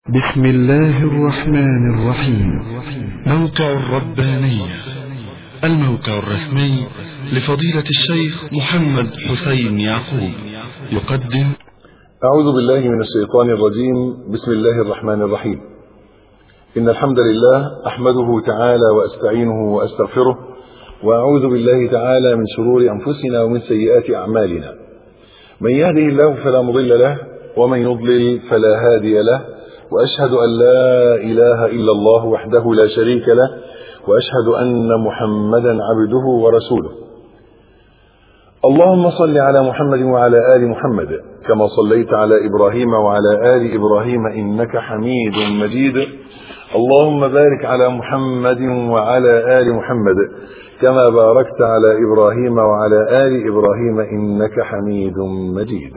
بسم الله الرحمن الرحيم موقع الربانية الموقع الرسمي لفضيلة الشيخ محمد حسين يعقوب يقدم أعوذ بالله من الشيطان الرجيم بسم الله الرحمن الرحيم إن الحمد لله أحمده تعالى وأستعينه وأستغفره وأعوذ بالله تعالى من شرور أنفسنا ومن سيئات أعمالنا من يهده الله فلا مضل له ومن يضلل فلا هادي له واشهد ان لا اله الا الله وحده لا شريك له واشهد ان محمدا عبده ورسوله اللهم صل على محمد وعلى ال محمد كما صليت على ابراهيم وعلى ال ابراهيم انك حميد مجيد اللهم بارك على محمد وعلى ال محمد كما باركت على ابراهيم وعلى ال ابراهيم انك حميد مجيد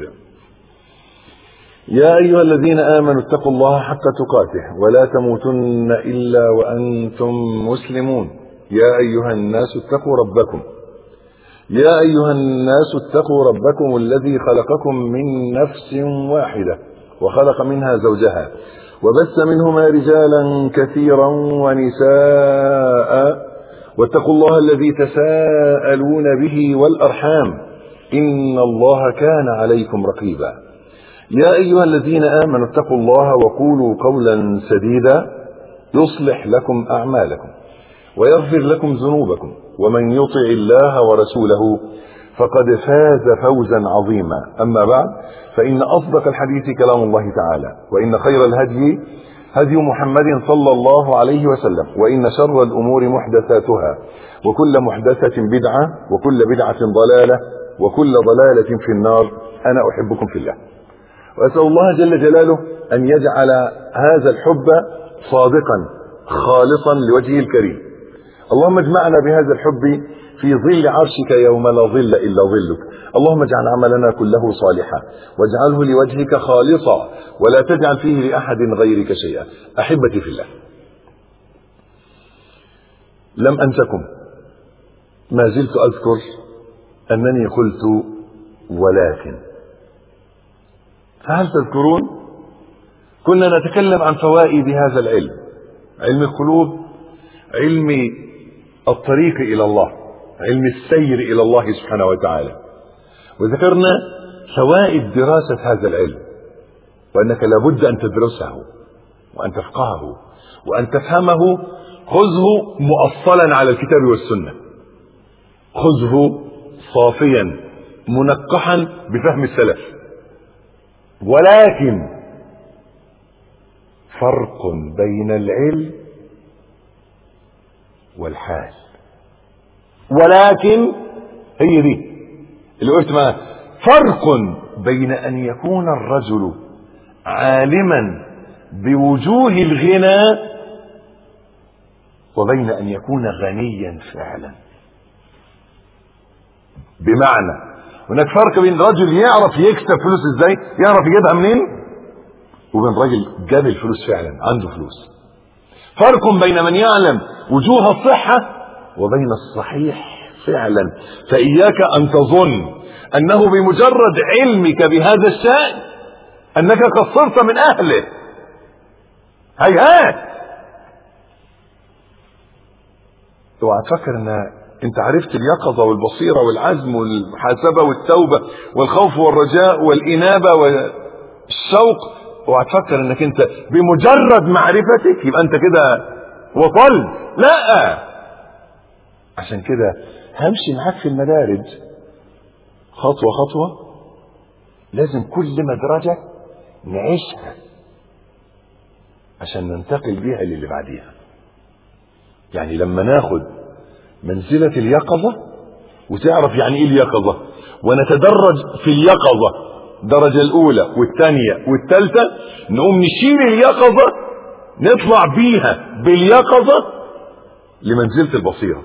يا أيها الذين آمنوا اتقوا الله حق تقاته ولا تموتن إلا وأنتم مسلمون يا أيها الناس اتقوا ربكم يا أيها الناس اتقوا ربكم الذي خلقكم من نفس واحدة وخلق منها زوجها وبث منهما رجالا كثيرا ونساء واتقوا الله الذي تساءلون به والأرحام إن الله كان عليكم رقيبا يا أيها الذين آمنوا اتقوا الله وقولوا قولا سديدا يصلح لكم أعمالكم ويغفر لكم ذنوبكم ومن يطع الله ورسوله فقد فاز فوزا عظيما أما بعد فإن أصدق الحديث كلام الله تعالى وإن خير الهدي هدي محمد صلى الله عليه وسلم وإن شر الأمور محدثاتها وكل محدثة بدعة وكل بدعة ضلالة وكل ضلالة في النار أنا أحبكم في الله وأسأل الله جل جلاله أن يجعل هذا الحب صادقا خالصا لوجهه الكريم اللهم اجمعنا بهذا الحب في ظل عرشك يوم لا ظل إلا ظلك اللهم اجعل عملنا كله صالحا واجعله لوجهك خالصا ولا تجعل فيه لأحد غيرك شيئا أحبتي في الله لم أنسكم ما زلت أذكر أنني قلت ولكن فهل تذكرون كنا نتكلم عن فوائد هذا العلم علم القلوب علم الطريق الى الله علم السير الى الله سبحانه وتعالى وذكرنا فوائد دراسة هذا العلم وأنك لابد أن تدرسه وأن تفقهه وأن تفهمه خذه مؤصلا على الكتاب والسنة خذه صافيا منقحا بفهم السلف ولكن فرق بين العلم والحال ولكن هي دي اللي قلت معاها فرق بين ان يكون الرجل عالما بوجوه الغنى وبين ان يكون غنيا فعلا بمعنى هناك فرق بين رجل يعرف يكسب فلوس ازاي يعرف يجيبها منين وبين راجل جاب الفلوس فعلا عنده فلوس فرق بين من يعلم وجوه الصحة وبين الصحيح فعلا فإياك أن تظن أنه بمجرد علمك بهذا الشأن أنك قد صرت من أهله هيهات اوعى تفكر ان انت عرفت اليقظه والبصيره والعزم والمحاسبه والتوبه والخوف والرجاء والانابه والشوق اوعى تفكر انك انت بمجرد معرفتك يبقى انت كده وصلت لا عشان كده همشي معاك في المدارج خطوه خطوه لازم كل مدرجه نعيشها عشان ننتقل بيها للي بعديها يعني لما ناخد منزلة اليقظة وتعرف يعني ايه اليقظة ونتدرج في اليقظة الدرجة الأولى والثانية والثالثة نقوم نشيل اليقظة نطلع بيها باليقظة لمنزلة البصيرة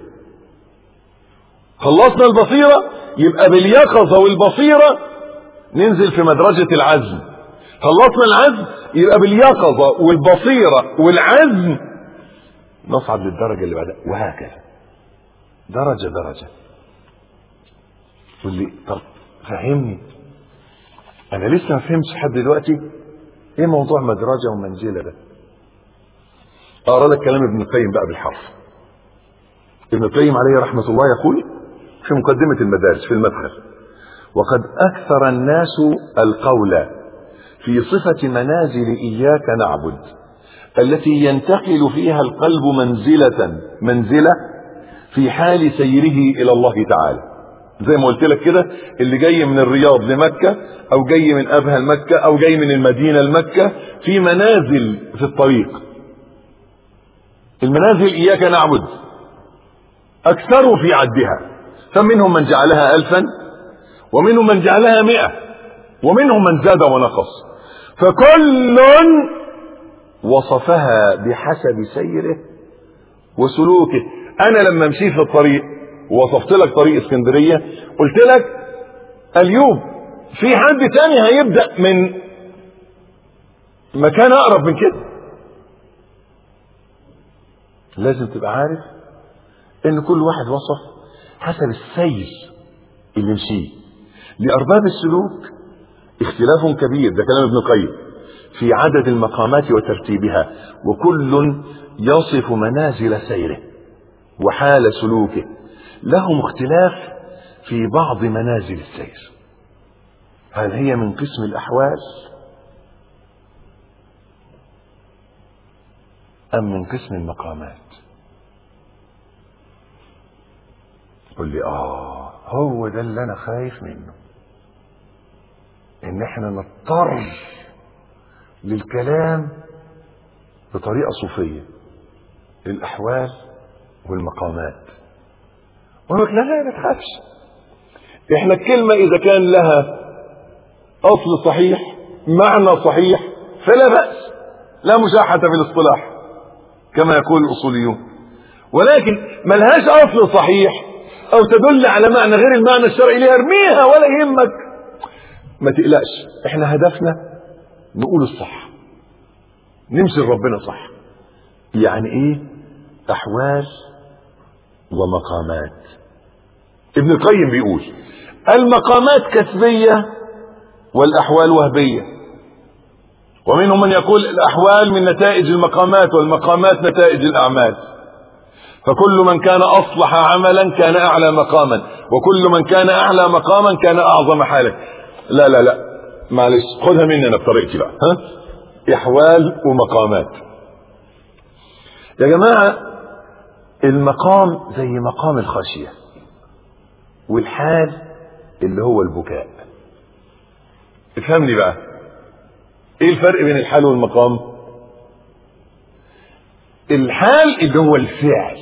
خلصنا البصيرة يبقى باليقظة والبصيرة ننزل في مدرجة العزم خلصنا العزم يبقى باليقظة والبصيرة والعزم نصعد للدرجة اللي بعدها وهكذا درجة درجة تقول لي طب فهمني انا لسه ما فهمتش لحد دلوقتي ايه موضوع مدرجة ومنزلة ده اقرا لك كلام ابن القيم بقى بالحرف ابن القيم عليه رحمة الله يقول في مقدمة المدارس في المدخل وقد أكثر الناس القول في صفة منازل إياك نعبد التي ينتقل فيها القلب منزلة منزلة في حال سيره إلى الله تعالى زي ما قلت لك كده اللي جاي من الرياض لمكة أو جاي من أبها لمكة أو جاي من المدينة لمكة في منازل في الطريق المنازل إياك نعبد أكثروا في عدها فمنهم من جعلها ألفا ومنهم من جعلها مئة ومنهم من زاد ونقص فكل وصفها بحسب سيره وسلوكه انا لما مشيت في الطريق ووصفت لك طريق اسكندريه قلت لك اليوم في حد تاني هيبدا من مكان اقرب من كده لازم تبقى عارف ان كل واحد وصف حسب السير اللي مشيه لارباب السلوك اختلاف كبير ده كلام ابن القيم في عدد المقامات وترتيبها وكل يصف منازل سيره وحال سلوكه لهم اختلاف في بعض منازل السير هل هي من قسم الاحوال ام من قسم المقامات قل لي اه هو ده اللي انا خايف منه ان احنا نضطر للكلام بطريقة صوفية الاحوال والمقامات اقول لك لا لا ما تخافش احنا الكلمة اذا كان لها اصل صحيح معنى صحيح فلا بأس لا مشاحة في الاصطلاح كما يقول الاصوليون ولكن ملهاش اصل صحيح او تدل على معنى غير المعنى الشرعي ليه ارميها ولا يهمك ما تقلقش احنا هدفنا نقول الصح نمشي لربنا صح يعني ايه احوال ومقامات ابن القيم بيقول المقامات كسبية والاحوال وهبية ومنهم من يقول الاحوال من نتائج المقامات والمقامات نتائج الاعمال فكل من كان اصلح عملا كان اعلى مقاما وكل من كان اعلى مقاما كان اعظم حالا لا لا لا معلش خدها مني انا بطريقتي بقى ها احوال ومقامات يا جماعه المقام زي مقام الخشيه والحال اللي هو البكاء افهمني بقى ايه الفرق بين الحال والمقام الحال اللي هو الفعل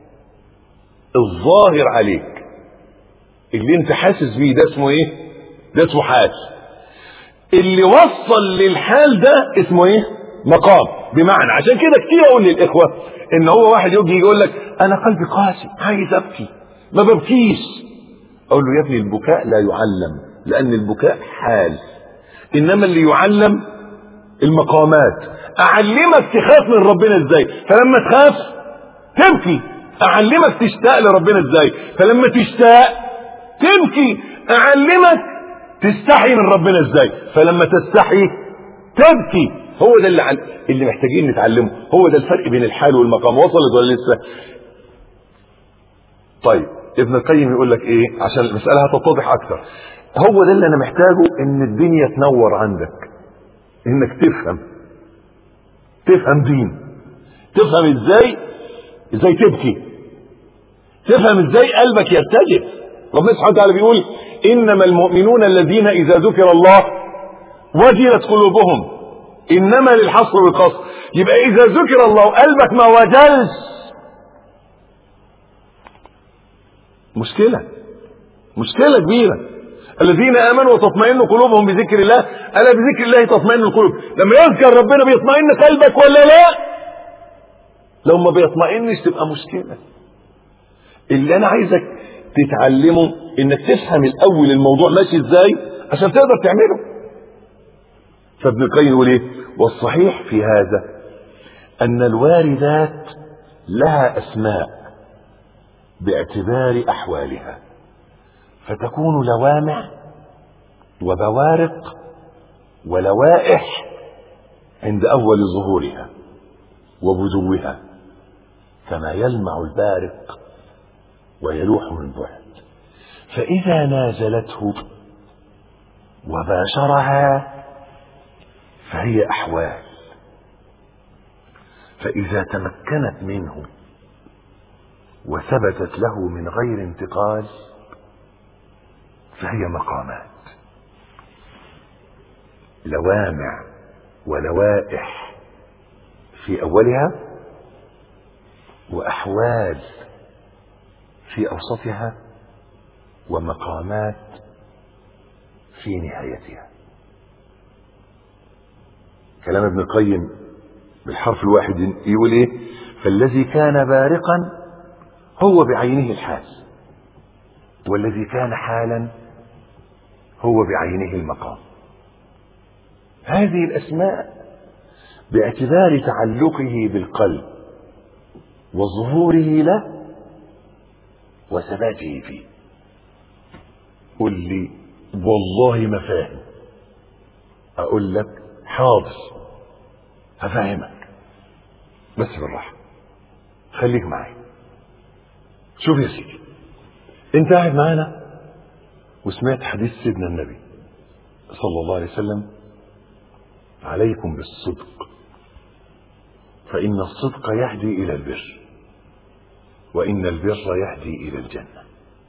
الظاهر عليك اللي انت حاسس بيه ده اسمه ايه ده اسمه حال اللي وصل للحال ده اسمه ايه مقام بمعنى عشان كده كتير اقول للاخوه ان هو واحد يجي يقول لك انا قلبي قاسي عايز ابكي ما ببكيش اقول له يا ابني البكاء لا يعلم لان البكاء حال انما اللي يعلم المقامات اعلمك تخاف من ربنا ازاي فلما تخاف تبكي اعلمك تشتاق لربنا ازاي فلما تشتاق تبكي اعلمك تستحي من ربنا ازاي فلما تستحي تبكي هو ده اللي, عل... اللي محتاجين نتعلمه هو ده الفرق بين الحال والمقام وصلت ولا لسه طيب ابن القيم يقول لك ايه عشان المسألة هتتضح اكتر هو ده اللي انا محتاجه ان الدنيا تنور عندك انك تفهم تفهم دين تفهم ازاي ازاي تبكي تفهم ازاي قلبك يرتجف ربنا سبحانه وتعالى بيقول انما المؤمنون الذين اذا ذكر الله وجلت قلوبهم انما للحصر والقصر يبقى اذا ذكر الله قلبك ما وجلش مشكلة مشكلة كبيرة الذين امنوا وتطمئن قلوبهم بذكر الله الا بذكر الله تطمئن القلوب لما يذكر ربنا بيطمئن قلبك ولا لا لو ما بيطمئنش تبقى مشكلة اللي انا عايزك تتعلمه انك تفهم الاول الموضوع ماشي ازاي عشان تقدر تعمله فابن القيم يقول ايه والصحيح في هذا ان الواردات لها اسماء باعتبار احوالها فتكون لوامع وبوارق ولوائح عند أول ظهورها وبدوها كما يلمع البارق ويلوح من بعد فإذا نازلته وباشرها فهي أحوال فإذا تمكنت منه وثبتت له من غير انتقال فهي مقامات لوامع ولوائح في أولها وأحوال في أوسطها ومقامات في نهايتها كلام ابن القيم بالحرف الواحد يقول ايه فالذي كان بارقا هو بعينه الحال والذي كان حالا هو بعينه المقام هذه الاسماء باعتبار تعلقه بالقلب وظهوره له وثباته فيه قل لي والله ما فاهم اقول لك حاضر هفهمك بس بالراحه خليك معايا شوف يا سيدي انت قاعد معانا وسمعت حديث سيدنا النبي صلى الله عليه وسلم عليكم بالصدق فإن الصدق يهدي إلى البر وإن البر يهدي إلى الجنة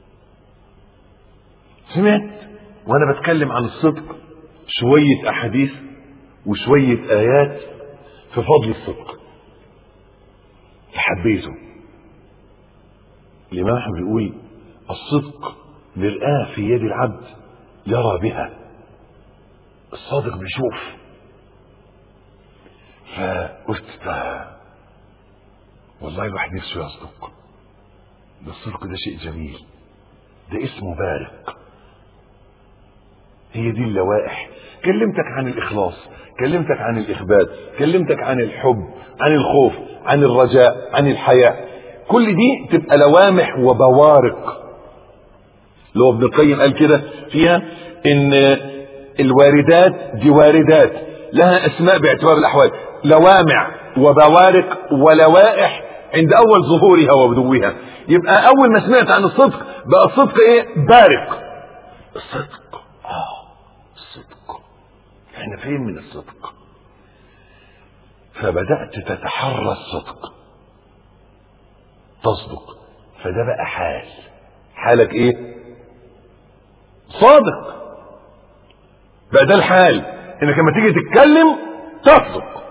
سمعت وأنا بتكلم عن الصدق شوية أحاديث وشوية آيات في فضل الصدق فحبيته الإمام أحمد بيقول الصدق مرآة في يد العبد يرى بها الصادق بيشوف فقلت ده والله الواحد نفسه يصدق ده الصدق ده شيء جميل ده اسمه بارق هي دي اللوائح كلمتك عن الإخلاص كلمتك عن الإخبات كلمتك عن الحب عن الخوف عن الرجاء عن الحياء كل دي تبقى لوامح وبوارق لو ابن القيم قال كده فيها ان الواردات دي واردات لها اسماء باعتبار الاحوال لوامع وبوارق ولوائح عند اول ظهورها وبدوها يبقى اول ما سمعت عن الصدق بقى الصدق ايه بارق الصدق اه الصدق احنا فين من الصدق فبدأت تتحرى الصدق تصدق فده بقى حال حالك ايه صادق بقى ده الحال انك لما تيجي تتكلم تصدق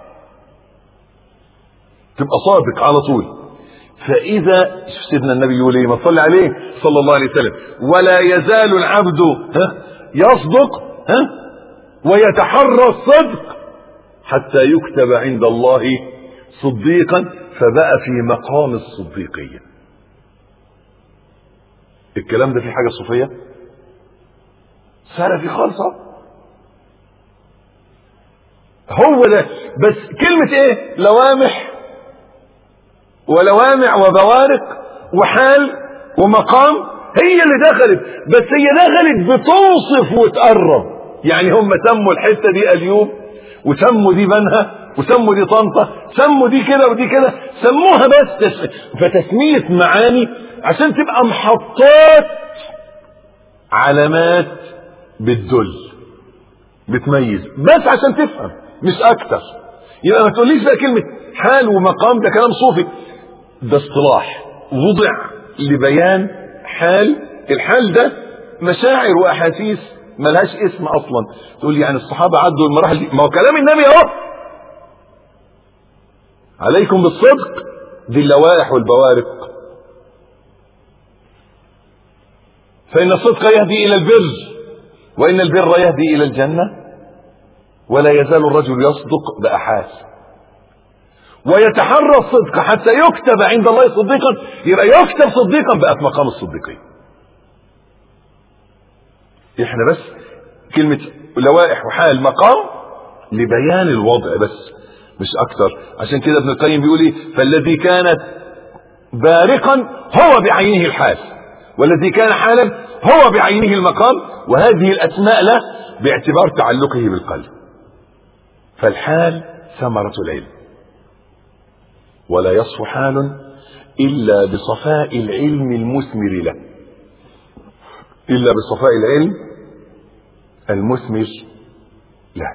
تبقى صادق على طول فاذا شوف سيدنا النبي يقول ايه ما تصلي عليه صلى الله عليه وسلم ولا يزال العبد ها يصدق ها ويتحرى الصدق حتى يكتب عند الله صديقا فبقى في مقام الصديقيه الكلام ده في حاجه صوفيه سلفي خالصه هو ده بس كلمة ايه لوامح ولوامع وبوارق وحال ومقام هي اللي دخلت بس هي دخلت بتوصف وتقرب يعني هم سموا الحتة دي اليوم وسموا دي بنها وسموا دي طنطا سموا دي كده ودي كده سموها بس تس... فتسمية معاني عشان تبقى محطات علامات بتدل بتميز بس عشان تفهم مش اكتر يبقى ما تقوليش بقى كلمة حال ومقام ده كلام صوفي ده اصطلاح وضع لبيان حال الحال ده مشاعر واحاسيس ملهاش اسم اصلا تقول يعني الصحابة عدوا المراحل دي ما هو كلام النبي اهو عليكم بالصدق دي اللوائح والبوارق فإن الصدق يهدي إلى البر وإن البر يهدي إلى الجنة ولا يزال الرجل يصدق بأحاس ويتحرى الصدق حتى يكتب عند الله صديقا يبقى يكتب صديقا بقى في مقام الصديقين احنا بس كلمة لوائح وحال مقام لبيان الوضع بس مش اكتر عشان كده ابن القيم بيقول ايه فالذي كانت بارقا هو بعينه الحال والذي كان حالا هو بعينه المقام وهذه الاسماء له باعتبار تعلقه بالقلب فالحال ثمرة العلم ولا يصف حال إلا بصفاء العلم المثمر له إلا بصفاء العلم المثمر له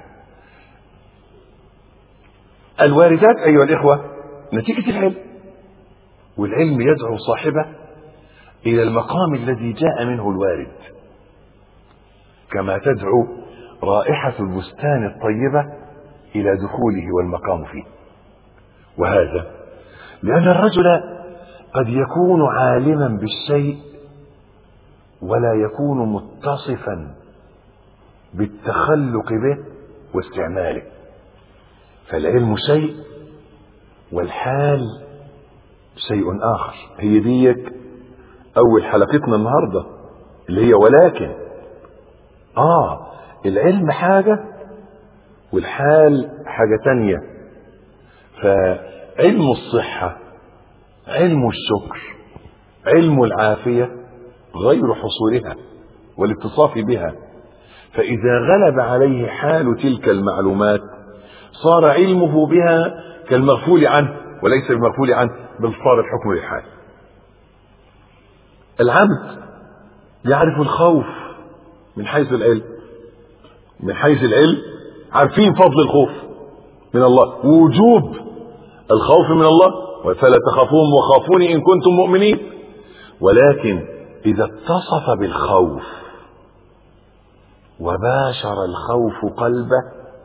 الواردات أيها الإخوة نتيجة العلم والعلم يدعو صاحبه إلى المقام الذي جاء منه الوارد كما تدعو رائحة البستان الطيبة إلى دخوله والمقام فيه وهذا لأن الرجل قد يكون عالما بالشيء ولا يكون متصفا بالتخلق به واستعماله فالعلم شيء والحال شيء آخر هي ديك أول حلقتنا النهاردة اللي هي ولكن آه العلم حاجة والحال حاجة تانية فعلم الصحة علم الشكر علم العافية غير حصولها والاتصاف بها فإذا غلب عليه حال تلك المعلومات صار علمه بها كالمغفول عنه وليس المغفول عنه بل صار الحكم للحال العبد يعرف الخوف من حيث العلم من حيث العلم عارفين فضل الخوف من الله ووجوب الخوف من الله فلا تخافوهم وخافوني ان كنتم مؤمنين ولكن اذا اتصف بالخوف وباشر الخوف قلبه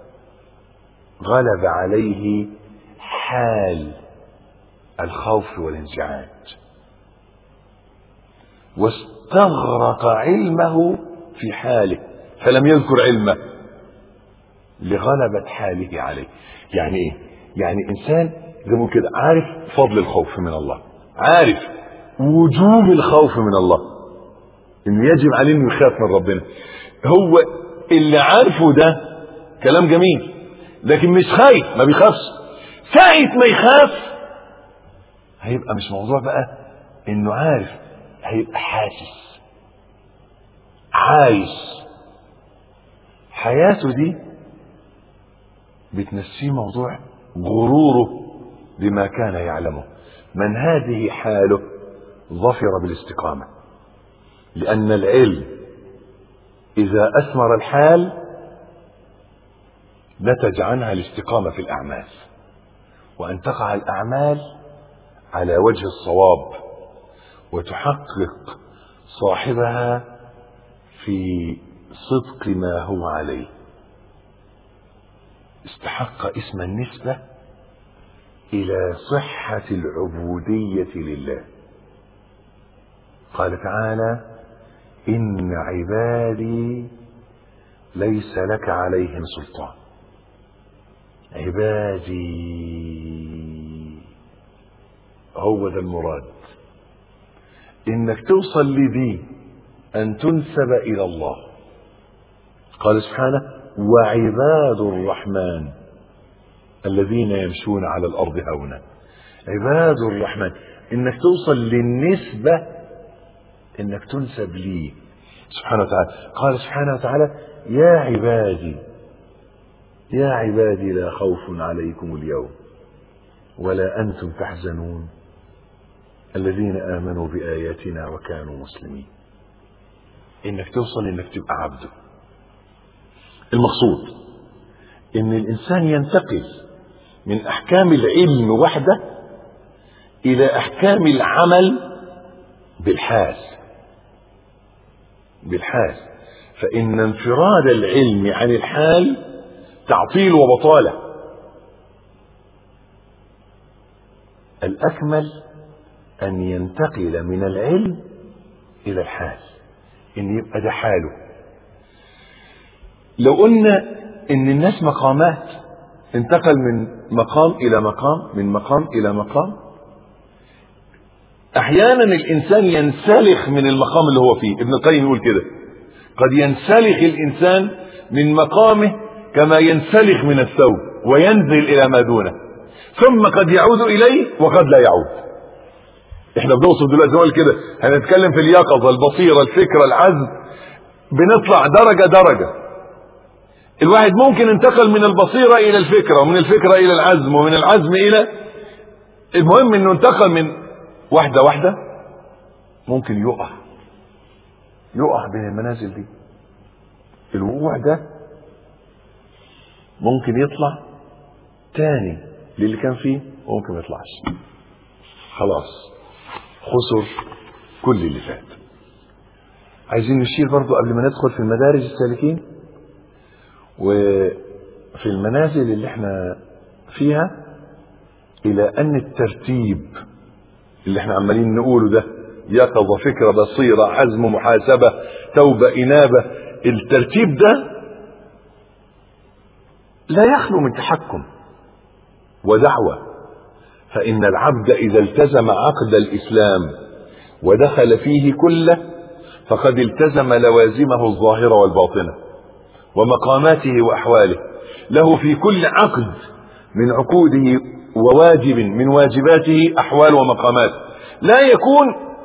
غلب عليه حال الخوف والانزعاج واستغرق علمه في حاله فلم يذكر علمه لغلبة حاله عليه يعني ايه يعني انسان زي ما كده عارف فضل الخوف من الله عارف وجوب الخوف من الله انه يجب عليه انه يخاف من ربنا هو اللي عارفه ده كلام جميل لكن مش خايف ما بيخافش ساعة ما يخاف هيبقى مش موضوع بقى انه عارف هيبقى حاسس عايش حياته دي بتنسيه موضوع غروره بما كان يعلمه من هذه حاله ظفر بالاستقامة لأن العلم إذا أثمر الحال نتج عنها الاستقامة في الأعمال وأن تقع الأعمال على وجه الصواب وتحقق صاحبها في صدق ما هو عليه استحق اسم النسبة إلى صحة العبودية لله قال تعالى إن عبادي ليس لك عليهم سلطان عبادي هو ذا المراد انك توصل لدي ان تنسب الى الله قال سبحانه وعباد الرحمن الذين يمشون على الارض هونا عباد الرحمن انك توصل للنسبة انك تنسب لي سبحانه وتعالى قال سبحانه وتعالى يا عبادي يا عبادي لا خوف عليكم اليوم ولا انتم تحزنون الذين امنوا باياتنا وكانوا مسلمين انك توصل انك تبقى عبده المقصود ان الانسان ينتقل من احكام العلم وحده الى احكام العمل بالحال بالحال فان انفراد العلم عن الحال تعطيل وبطاله الاكمل ان ينتقل من العلم الى الحال ان يبقى ده حاله لو قلنا ان الناس مقامات انتقل من مقام الى مقام من مقام الى مقام احيانا الانسان ينسلخ من المقام اللي هو فيه ابن القيم يقول كده قد ينسلخ الانسان من مقامه كما ينسلخ من الثوب وينزل الى ما دونه ثم قد يعود اليه وقد لا يعود احنا بنوصف دلوقتي نقول كده هنتكلم في اليقظه البصيره الفكره العزم بنطلع درجه درجه الواحد ممكن انتقل من البصيرة إلى الفكرة ومن الفكرة إلى العزم ومن العزم إلى المهم إنه انتقل من واحدة واحدة ممكن يقع يقع بين المنازل دي الوقوع ده ممكن يطلع تاني للي كان فيه وممكن ما يطلعش خلاص خسر كل اللي فات عايزين نشير برضو قبل ما ندخل في المدارج السالكين وفي المنازل اللي احنا فيها الى ان الترتيب اللي احنا عمالين نقوله ده يقظة فكرة بصيرة عزم محاسبة توبة إنابة الترتيب ده لا يخلو من تحكم ودعوة فإن العبد إذا التزم عقد الإسلام ودخل فيه كله فقد التزم لوازمه الظاهرة والباطنة ومقاماته وأحواله له في كل عقد من عقوده وواجب من واجباته أحوال ومقامات لا يكون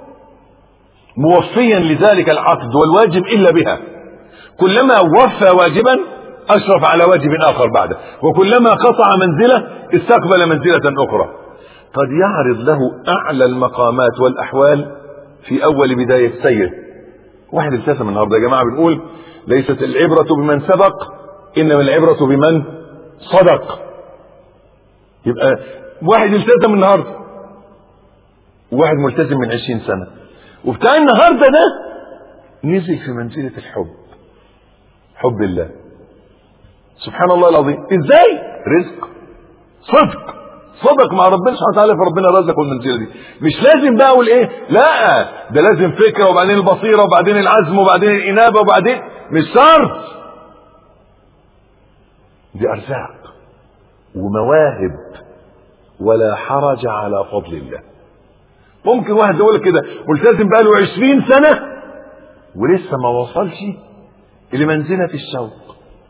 موفيا لذلك العقد والواجب إلا بها كلما وفى واجبا أشرف على واجب آخر بعده وكلما قطع منزلة استقبل منزلة أخرى قد يعرض له أعلى المقامات والأحوال في أول بداية سيره واحد التزم النهاردة يا جماعة بنقول ليست العبرة بمن سبق إنما العبرة بمن صدق يبقى واحد التزم النهاردة وواحد ملتزم من عشرين سنة وبتاع النهاردة ده نزل في منزلة الحب حب الله سبحان الله العظيم ازاي رزق صدق صدق مع ربنا سبحانه وتعالى فربنا رزقه المنزله دي مش لازم بقى اقول ايه لا ده لازم فكره وبعدين البصيره وبعدين العزم وبعدين الانابه وبعدين مش شرط دي ارزاق ومواهب ولا حرج على فضل الله ممكن واحد يقول كده ملتزم بقى له 20 سنه ولسه ما وصلش لمنزله الشوق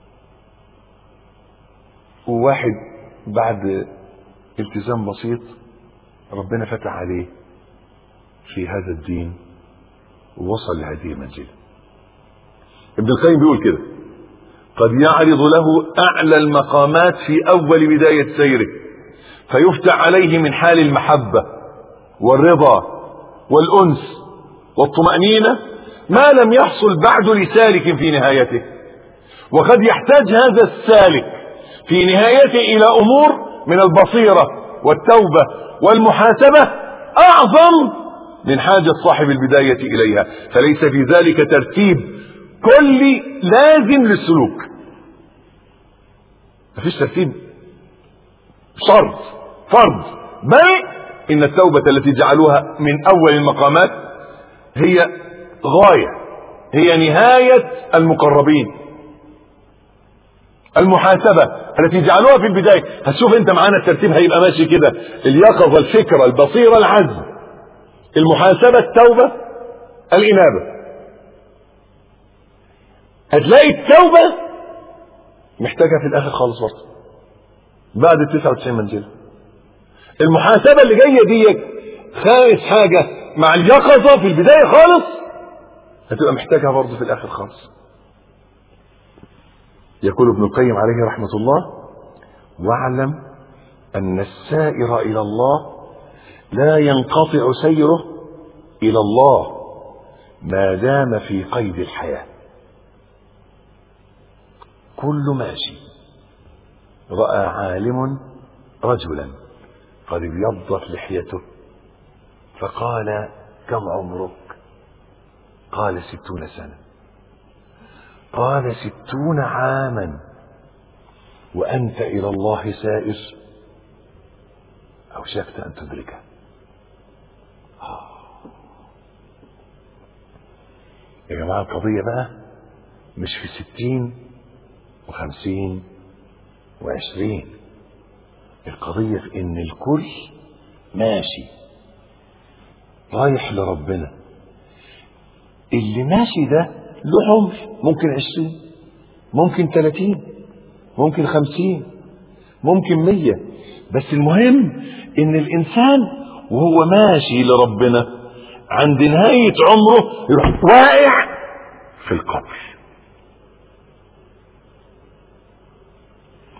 وواحد بعد التزام بسيط ربنا فتح عليه في هذا الدين ووصل لهذه المنزلة ابن القيم بيقول كده قد يعرض له أعلى المقامات في أول بداية سيره فيفتح عليه من حال المحبة والرضا والأنس والطمأنينة ما لم يحصل بعد لسالك في نهايته وقد يحتاج هذا السالك في نهايته إلى أمور من البصيرة والتوبة والمحاسبة أعظم من حاجة صاحب البداية إليها فليس في ذلك ترتيب كلي لازم للسلوك مفيش ترتيب شرط فرض بل إن التوبة التي جعلوها من أول المقامات هي غاية هي نهاية المقربين المحاسبة التي جعلوها في البداية هتشوف انت معانا الترتيب هيبقى ماشي كده اليقظة الفكرة البصيرة العزم المحاسبة التوبة الإنابة هتلاقي التوبة محتاجها في الآخر خالص برضه بعد ال 99 منزلة المحاسبة اللي جاية دي خامس حاجة مع اليقظة في البداية خالص هتبقى محتاجها برضه في الآخر خالص يقول ابن القيم عليه رحمة الله واعلم أن السائر إلى الله لا ينقطع سيره إلى الله ما دام في قيد الحياة كل ماشي رأى عالم رجلا قد ابيضت لحيته فقال كم عمرك قال ستون سنه قال ستون عاما وأنت إلى الله سائر أوشكت أن تدركه آه. يا جماعة القضية بقى مش في ستين وخمسين وعشرين القضية في إن الكل ماشي رايح لربنا اللي ماشي ده له عمر ممكن عشرين ممكن ثلاثين ممكن خمسين ممكن مية بس المهم ان الانسان وهو ماشي لربنا عند نهاية عمره يروح واقع في القبر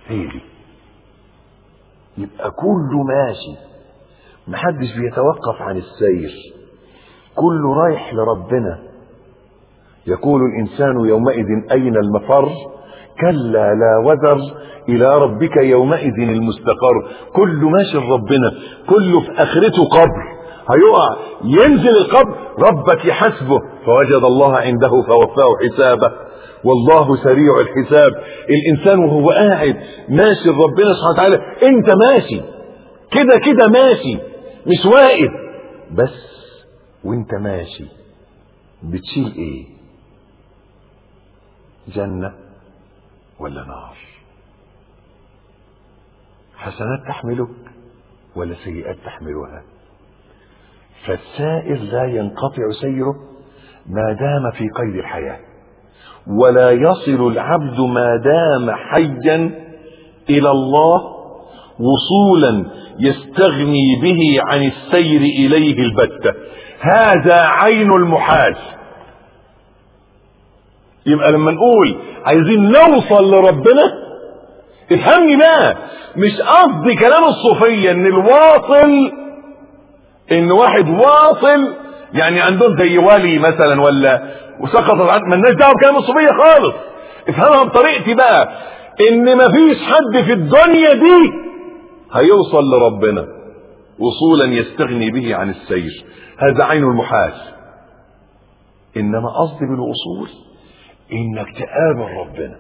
هي دي يبقى كله ماشي محدش بيتوقف عن السير كله رايح لربنا يقول الإنسان يومئذ أين المفر كلا لا وزر إلى ربك يومئذ المستقر كله ماشي لربنا كله في آخرته قبر هيقع ينزل القبر ربك يحاسبه فوجد الله عنده فوفاه حسابه والله سريع الحساب الإنسان وهو قاعد ماشي لربنا سبحانه وتعالى أنت ماشي كده كده ماشي مش واقف بس وانت ماشي بتشيل ايه جنة ولا نار حسنات تحملك ولا سيئات تحملها فالسائر لا ينقطع سيره ما دام في قيد الحياة ولا يصل العبد ما دام حيا إلى الله وصولا يستغني به عن السير إليه البتة هذا عين المحال يبقى لما نقول عايزين نوصل لربنا افهمني بقى مش قصدي كلام الصوفية ان الواصل ان واحد واصل يعني عندهم زي ولي مثلا ولا وسقطت عن مالناش دعوه بكلام الصوفية خالص افهمها بطريقتي بقى ان مفيش حد في الدنيا دي هيوصل لربنا وصولا يستغني به عن السير هذا عين المحال انما قصدي بالوصول انك تقابل ربنا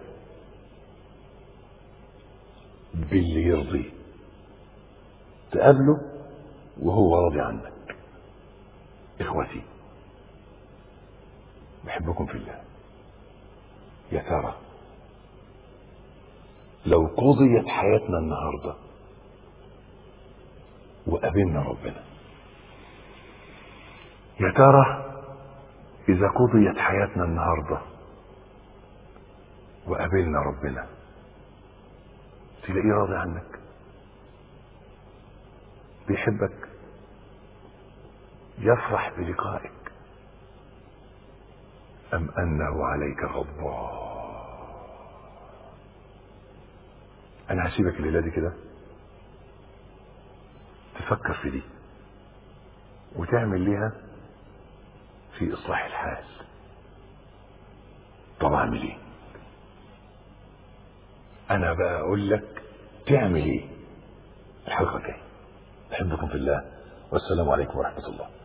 باللي يرضيه تقابله وهو راضي عنك اخوتي بحبكم في الله يا ترى لو قضيت حياتنا النهارده وقابلنا ربنا يا ترى اذا قضيت حياتنا النهارده وقابلنا ربنا تلاقيه راضي عنك بيحبك يفرح بلقائك ام انه عليك غضبان انا هسيبك الليله دي كده تفكر في دي وتعمل ليها في اصلاح الحال طب اعمل ايه انا بقى اقول لك تعمل ايه الحلقه الجايه بحبكم في الله والسلام عليكم ورحمه الله